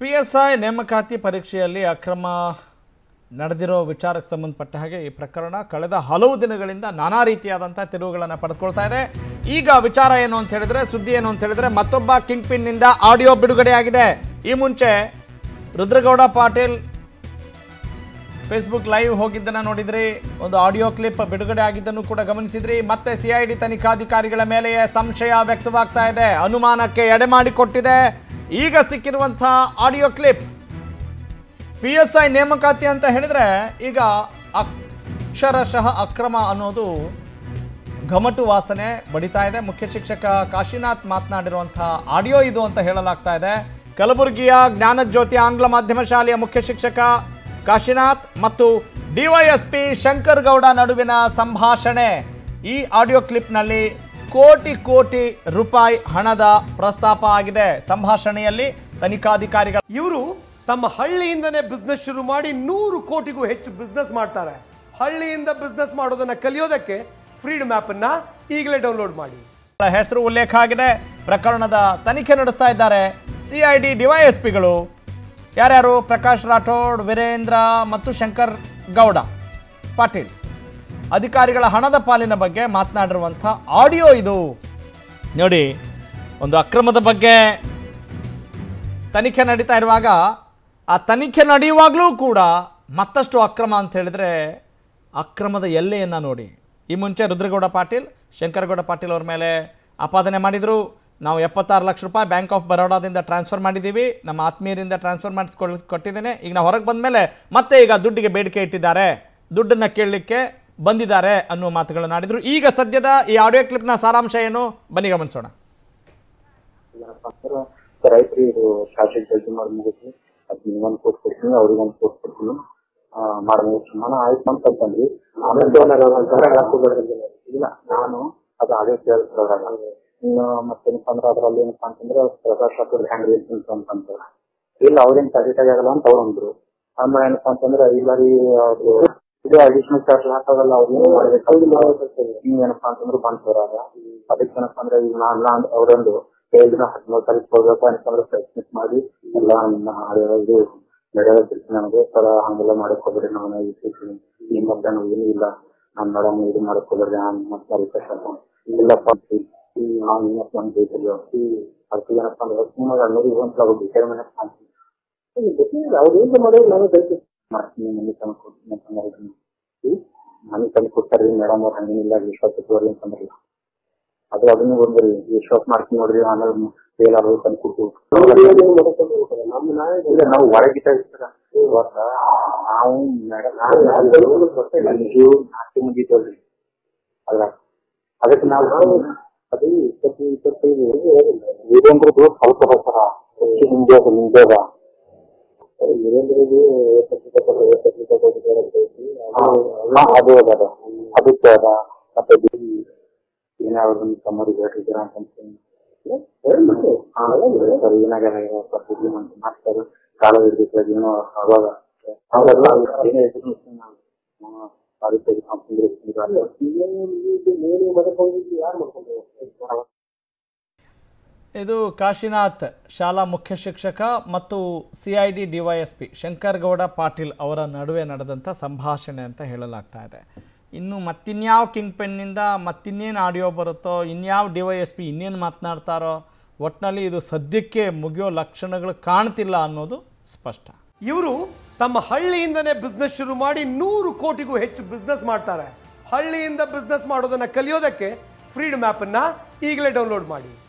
P S I ನೇಮಕಾತಿ ಪರೀಕ್ಷೆಯಲ್ಲಿ ಅಕ್ರಮ ನಡೆದಿರೋ ವಿಚಾರಕ್ಕೆ ಸಂಬಂಧಪಟ್ಟ ಹಾಗೆ ಈ ಪ್ರಕರಣ ಕಳೆದ ಹಲವು ದಿನಗಳಿಂದ ನಾನಾ ರೀತಿಯಾದಂಥ ತಿರುವುಗಳನ್ನು ಪಡೆದುಕೊಳ್ತಾ ಇದೆ ಈಗ ವಿಚಾರ ಏನು ಅಂತ ಹೇಳಿದ್ರೆ ಸುದ್ದಿ ಏನು ಅಂತ ಹೇಳಿದ್ರೆ ಮತ್ತೊಬ್ಬ ಕಿಂಗ್ ಪಿನ್ನಿಂದ ಆಡಿಯೋ ಬಿಡುಗಡೆಯಾಗಿದೆ ಈ ಮುಂಚೆ ರುದ್ರಗೌಡ ಪಾಟೀಲ್ ಫೇಸ್ಬುಕ್ ಲೈವ್ ಹೋಗಿದ್ದನ್ನು ನೋಡಿದ್ರಿ ಒಂದು ಆಡಿಯೋ ಕ್ಲಿಪ್ ಬಿಡುಗಡೆ ಆಗಿದ್ದನ್ನು ಕೂಡ ಗಮನಿಸಿದ್ರಿ ಮತ್ತೆ ಸಿಐಡಿ ತನಿಖಾಧಿಕಾರಿಗಳ ಮೇಲೆಯೇ ಸಂಶಯ ವ್ಯಕ್ತವಾಗ್ತಾ ಇದೆ ಅನುಮಾನಕ್ಕೆ ಎಡೆ ಮಾಡಿಕೊಟ್ಟಿದೆ ಈಗ ಸಿಕ್ಕಿರುವಂತಹ audio clip P S I ನೇಮಕಾತಿ ಅಂತ ಹೇಳಿದ್ರೆ ಈಗ ಅಕ್ಷರಶಃ ಅಕ್ರಮ ಅನ್ನೋದು ಘಮಟು ವಾಸನೆ ಬಡಿತಾ ಇದೆ ಮುಖ್ಯ ಶಿಕ್ಷಕ ಕಾಶಿನಾಥ್ ಮಾತನಾಡಿರುವಂತಹ ಆಡಿಯೋ ಇದು ಅಂತ ಹೇಳಲಾಗ್ತಾ ಇದೆ ಕಲಬುರಗಿಯ ಜ್ಞಾನಜ್ಯೋತಿ ಆಂಗ್ಲ ಮಾಧ್ಯಮ ಶಾಲೆಯ ಮುಖ್ಯ ಶಿಕ್ಷಕ ಕಾಶಿನಾಥ್ ಮತ್ತು ಡಿವೈಎಸ್ಪಿ ಶಂಕರ್ ಗೌಡ ನಡುವಿನ ಸಂಭಾಷಣೆ ಈ ಆಡಿಯೋ ಕ್ಲಿಪ್ನಲ್ಲಿ ಕೋಟಿ ಕೋಟಿ ರೂಪಾಯಿ ಹಣದ ಪ್ರಸ್ತಾಪ ಆಗಿದೆ ಸಂಭಾಷಣೆಯಲ್ಲಿ ತನಿಖಾಧಿಕಾರಿಗಳ ಇವರು ತಮ್ಮ ಹಳ್ಳಿಯಿಂದನೇ ಬಿಸ್ನೆಸ್ ಶುರು ಮಾಡಿ ನೂರು ಕೋಟಿಗೂ ಹೆಚ್ಚು ಬಿಸ್ನೆಸ್ ಮಾಡ್ತಾರೆ ಹಳ್ಳಿಯಿಂದ ಬಿಸ್ನೆಸ್ ಮಾಡೋದನ್ನ ಕಲಿಯೋದಕ್ಕೆ ಫ್ರೀಡಮ್ ಅನ್ನ ಈಗಲೇ ಡೌನ್ಲೋಡ್ ಮಾಡಿ ಹೆಸರು ಉಲ್ಲೇಖ ಆಗಿದೆ ಪ್ರಕರಣದ ತನಿಖೆ ನಡೆಸ್ತಾ ಇದ್ದಾರೆ ಸಿಐಡಿ ಡಿವೈಎಸ್ಪಿಗಳು ಯಾರ್ಯಾರು ಪ್ರಕಾಶ್ ರಾಠೋಡ್ ವೀರೇಂದ್ರ ಮತ್ತು ಶಂಕರ್ ಗೌಡ ಪಾಟೀಲ್ ಅಧಿಕಾರಿಗಳ ಹಣದ ಪಾಲಿನ ಬಗ್ಗೆ ಮಾತನಾಡಿರುವಂಥ ಆಡಿಯೋ ಇದು ನೋಡಿ ಒಂದು ಅಕ್ರಮದ ಬಗ್ಗೆ ತನಿಖೆ ನಡೀತಾ ಇರುವಾಗ ಆ ತನಿಖೆ ನಡೆಯುವಾಗಲೂ ಕೂಡ ಮತ್ತಷ್ಟು ಅಕ್ರಮ ಅಂತ ಹೇಳಿದ್ರೆ ಅಕ್ರಮದ ಎಲ್ಲೆಯನ್ನು ನೋಡಿ ಈ ಮುಂಚೆ ರುದ್ರಗೌಡ ಪಾಟೀಲ್ ಶಂಕರಗೌಡ ಪಾಟೀಲ್ ಅವ್ರ ಮೇಲೆ ಆಪಾದನೆ ಮಾಡಿದರು ನಾವು ಎಪ್ಪತ್ತಾರು ಲಕ್ಷ ರೂಪಾಯಿ ಬ್ಯಾಂಕ್ ಆಫ್ ಬರೋಡಾದಿಂದ ಟ್ರಾನ್ಸ್ಫರ್ ಮಾಡಿದ್ದೀವಿ ನಮ್ಮ ಆತ್ಮೀಯರಿಂದ ಟ್ರಾನ್ಸ್ಫರ್ ಮಾಡಿಸ್ಕೊಳ್ ಕೊಟ್ಟಿದ್ದೇನೆ ಈಗ ನಾವು ಹೊರಗೆ ಬಂದ ಮೇಲೆ ಮತ್ತೆ ಈಗ ದುಡ್ಡಿಗೆ ಬೇಡಿಕೆ ಇಟ್ಟಿದ್ದಾರೆ ದುಡ್ಡನ್ನು ಕೇಳಲಿಕ್ಕೆ ಬಂದಿದ್ದಾರೆ ಅನ್ನುವ ಮಾತುಗಳನ್ನು ಆಡಿದರು ಈಗ ಸದ್ಯದ ಈ ಆಡಿಯೋ ಕ್ಲಿಪ್ನ ಸಾರಾಂಶ ಏನು ಬನ್ನಿ ಗಮನಿಸೋಣ ಏನಪ್ಪ ಅಂದ್ರೆ ರೈತರು ಇದು ಶಾರ್ಟೇಜ್ ಜಲ್ದಿ ಮಾಡಿ ಮುಗಿಸಿ ಅದ್ ನಿಮ್ಗೊಂದು ಕೋಟ್ ಕೊಡ್ತೀನಿ ಅವ್ರಿಗೆ ಒಂದು ಕೋಟ್ ಕೊಡ್ತೀನಿ ಮಾಡಿ ಸುಮ್ಮನೆ ಆಯ್ತು ಅಂತ ಅಂತಂದ್ರಿ ಆಮೇಲೆ ಇಲ್ಲ ನಾನು ಅದು ಅದೇ ಕೇಳಿಸ್ಕೊಳ್ದಾಗ ಇನ್ನು ಮತ್ತೇನಪ್ಪ ಅಂದ್ರೆ ಅದ್ರಲ್ಲಿ ಏನಪ್ಪಾ ಅಂತಂದ್ರೆ ಪ್ರಕಾಶ್ ಹಾಕೋದು ಹೆಂಗ್ ಹೇಳ್ತೀನಿ ಅಂತಂದ್ರೆ ಇಲ್ಲ ಅವ್ರೇನ್ ತಡಿಟಾಗಿ ಆಗಲ್ಲ ಅಂತ ಅವ್ರು ಅಂದ್ರು ಆಮೇಲೆ ಏನಪ್ಪಾ ಅಂತಂದ್ರೆ ಇಲ್ಲ ರೀ ಅವ್ರು ಇದು ಅಡಿಷನಲ್ ಚಾರ್ಜ್ ಹಾಕೋದಲ್ಲ ಅವ್ರು ಏನ್ ಮಾಡ್ಬೇಕು ಹಿಂಗ್ ಏನಪ್ಪಾ ಅಂತಂದ್ರೆ ಬಂದ್ ಬರಾಗ ಅದಕ್ಕೆ ಏನಪ್ಪಾ ಅಂದ್ರೆ ಈಗ ನಾನ್ ನಾನ್ ಅವ್ರೊಂದು ಏಳು ದಿನ ಹದಿಮೂರು ತಾರೀಕು ಹೋಗ್ಬೇಕು ಅಂತಂದ್ರೆ ಪ್ರಯತ್ನ ಮಾಡಿ ಎಲ್ಲ ನನ್ನ ಇದು ನಡೆಯೋದಿತ್ತು ನನಗೆ ಸರ ಹಂಗೆಲ್ಲ ಮಾಡಕ್ ಹೋಗ್ಬೇಡಿ ನಾನು ಈ ಮತ್ತೆ ನಾನು ಏನೂ ಇಲ್ಲ ನಾನ್ ಮೇಡಮ್ ಇದು ಮಾಡಕ್ ಹೋಗ್ಬೇಡಿ ನಾನು ಮತ್ತೆ ರಿಕ್ವೆಸ್ಟ್ ಇಲ್ಲಪ್ಪ ನಾನು ಏನಪ್ಪ ಅಂತ ಹೇಳ್ತಿದ್ವಿ ಅದಕ್ಕೆ ಏನಪ್ಪ ಅಂದ್ರೆ ಸುಮ್ಮನೆ ಅನ್ನೋದು ಇವಂತ ಡಿಸೈಡ್ ಮಾಡ್ತೀನಿ ಅವ್ರು ಏನ್ ಮಾಡೋದು ನಾನು ಬೇಕು ಮಾಡ್ತೀನಿ ಮನೆ ತಂದು ಕೊಡ್ತೀನಿ ಅಂತಂದ್ರೆ ಮನೆ ತಂದು ಕೊಡ್ತಾರ್ರಿ ಮೇಡಮ್ ಅವ್ರು ಹಂಗೇನಿಲ್ಲ ವಿಶ್ವಾಸ ತಗೋರಿ ಅಂತಂದ್ರಲ್ಲ ಅದು ಅದನ್ನ ಬಂದ್ರಿ ವಿಶ್ವಾಸ ಮಾಡ್ತೀನಿ ನೋಡ್ರಿ ಆಮೇಲೆ ಫೇಲ್ ಆಗೋದು ತಂದು ಕೊಟ್ಟು ಇಲ್ಲ ನಾವು ಹೊರಗಿಟ್ಟ ಇವತ್ತ ನಾವು ಮೇಡಮ್ ನಾಲ್ಕು ಮುಗಿತಲ್ರಿ ಅಲ್ಲ ಅದಕ್ಕೆ ನಾವು ಅದು ಇಪ್ಪತ್ತು ಇಪ್ಪತ್ತೈದು ವೀರೇಂದ್ರದು ಸ್ವಲ್ಪ ಬರ್ತಾರ ಹೆಚ್ಚು ನಿಮ್ಗೆ ಅದು ನಿಮ್ಗೆ ಅದ ವೀರೇಂದ್ರಗೆ ಅದು ಅದ ಅದಕ್ಕೆ ಅದ ಮತ್ತೆ ಏನಾದ್ರು ತಮ್ಮರಿಗೆ ಹೇಳಿದ್ದೀರಾ ಅಂತ ಸರ್ ಏನಾಗ್ಯಾರ ಪರಿಸ್ಥಿತಿ ಅಂತ ಮಾಡ್ತಾರೆ ಕಾಲ ಹಿಡಿದಿತ್ತು ಏನೋ ಅವಾಗ ಅವೆಲ್ಲ ಏನೇ ಇದ್ರು ಅದಕ್ಕೆ ಇದು ಕಾಶಿನಾಥ್ ಶಾಲಾ ಮುಖ್ಯ ಶಿಕ್ಷಕ ಮತ್ತು C I D D Y S P Shankaragouda Patil ಅವರ ನಡುವೆ ನಡೆದಂಥ ಸಂಭಾಷಣೆ ಅಂತ ಹೇಳಲಾಗ್ತಾ ಇದೆ ಇನ್ನು ಮತ್ತಿನ್ಯಾವ ಕಿಂಗ್ ಪೆನ್ನಿಂದ ಮತ್ತಿನ್ನೇನು ಆಡಿಯೋ ಬರುತ್ತೋ ಇನ್ಯಾವ ಡಿ ವೈ ಎಸ್ ಪಿ ಇನ್ನೇನು ಮಾತನಾಡ್ತಾರೋ ಒಟ್ಟಿನಲ್ಲಿ ಇದು ಸದ್ಯಕ್ಕೆ ಮುಗಿಯೋ ಲಕ್ಷಣಗಳು ಕಾಣ್ತಿಲ್ಲ ಅನ್ನೋದು ಸ್ಪಷ್ಟ ಇವರು ತಮ್ಮ ಹಳ್ಳಿಯಿಂದನೇ ಬಿಸ್ನೆಸ್ ಶುರು ಮಾಡಿ ನೂರು ಕೋಟಿಗೂ ಹೆಚ್ಚು ಬಿಸ್ನೆಸ್ ಮಾಡ್ತಾರೆ ಹಳ್ಳಿಯಿಂದ ಬಿಸ್ನೆಸ್ ಮಾಡೋದನ್ನ ಕಲಿಯೋದಕ್ಕೆ ಫ್ರೀಡಮ್ ಅನ್ನ ಈಗಲೇ ಡೌನ್ಲೋಡ್ ಮಾಡಿ